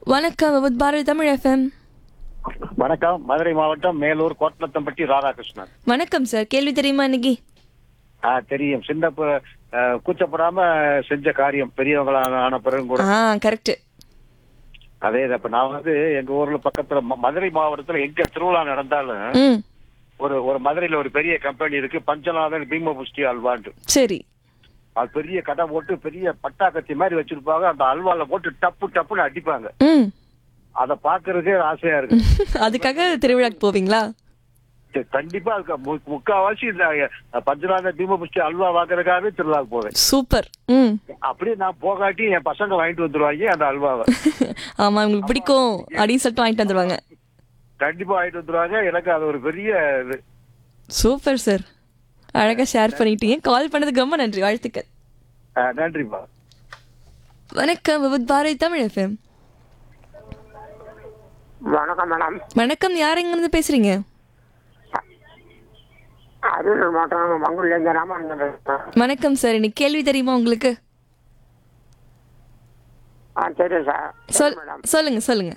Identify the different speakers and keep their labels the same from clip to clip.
Speaker 1: வணக்கம் வித் பாரதி தமிழ் எஃப்எம்
Speaker 2: வணக்கம் மதுரை மாவட்டம் மேலூர் கோட்டலத்தம்பட்டி ராதாகிருஷ்ணன்
Speaker 1: வணக்கம் சார் கேள்வி தெரியுமா இன்னைக்கு
Speaker 2: ஆ தெரியும் சின்ன ப- ஆ, கூச்சப்படாம செஞ்ச காரியம் பெரியவங்களா ஆன பிறகு கூட
Speaker 1: ஆ கரெக்ட்
Speaker 2: அதே தான். இப்ப நான் வந்து எங்க ஊர்ல பக்கத்துல ம- மதுரை மாவட்டத்துல எங்க திருவிழா நடந்தாலும்
Speaker 1: ம்
Speaker 2: ஒரு ஒரு மதுரையில ஒரு பெரிய கம்பெனி இருக்கு பஞ்சநாதன் பீம புஷ்டி அல்வாண்டு
Speaker 1: சரி
Speaker 2: அது பெரிய கடை போட்டு பெரிய பட்டா கத்தி மாதிரி வச்சிருப்பாங்க அந்த அல்வால போட்டு டப்பு டப்புன்னு அடிப்பாங்க
Speaker 1: ம்
Speaker 2: அத பாக்குறதுக்கே ஆசையா இருக்கு
Speaker 1: அதுக்காக திருவிழாக்கு போவீங்களா
Speaker 2: சரி, கண்டிப்பா அதுக்கு மு- முக்காவாசி இந்த அஹ், பஞ்சநாதன் பீம புஷ்டி அல்வா வாங்குறதுக்காகவே திருவிழாக்கு போவேன்
Speaker 1: சூப்பர் ம்
Speaker 2: அப்படியே நான் போகாட்டி என் பசங்க வாங்கிட்டு வந்துருவாங்க அந்த அல்வாவை
Speaker 1: ஆமா உங்களுக்கு பிடிக்கும் அப்படின்னு சொல்லிட்டு வாங்கிட்டு வந்துருவாங்க
Speaker 2: கண்டிப்பா வாங்கிட்டு வந்துருவாங்க எனக்கு அது ஒரு பெரிய இது
Speaker 1: சூப்பர் சார் அழகா ஷேர் பண்ணிட்டீங்க கால் பண்ணதுக்கு ரொம்ப நன்றி வாழ்த்துக்கள்
Speaker 2: அஹ், நன்றிப்பா
Speaker 1: வணக்கம் வித் பாரதி தமிழ் எஃப்எம்
Speaker 3: வணக்கம் மேடம்
Speaker 1: வணக்கம் யார் எங்கிருந்து பேசுறீங்க
Speaker 3: அரியலூர் மாவட்டம் மங்குள்லேருந்து ராமானந்தம் பேசுகிறேன்
Speaker 1: வணக்கம் சார் இன்னைக்கு கேள்வி தெரியுமா உங்களுக்கு
Speaker 3: ஆ தெரியும் சார்
Speaker 1: சொல்
Speaker 3: மேடம்
Speaker 1: சொல்லுங்க சொல்லுங்க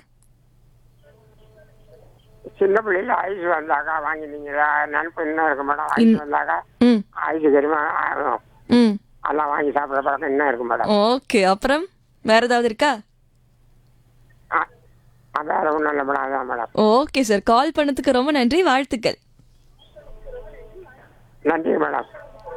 Speaker 3: சின்ன பிள்ளையில ஐஸ் வந்தாக்கா வாங்கினீங்களா நினப்பு இன்னும் இருக்கு மேடம் ஐஸ் வந்தாக்கா
Speaker 1: ம்
Speaker 3: ஐஸ் தெரியுமா ஆ,
Speaker 1: ம்
Speaker 3: அதெல்லாம் வாங்கி சாப்பிட்ற பழக்கம் இன்னும் இருக்கு மேடம்
Speaker 1: ஓகே அப்புறம் வேற ஏதாவது இருக்கா
Speaker 3: ஆ ஆ, வேற ஒன்றும் இல்லை மேடம் அதான் மேடம்
Speaker 1: ஓகே சார் கால் பண்ணதுக்கு ரொம்ப நன்றி வாழ்த்துக்கள்
Speaker 3: நன்றி மேடம்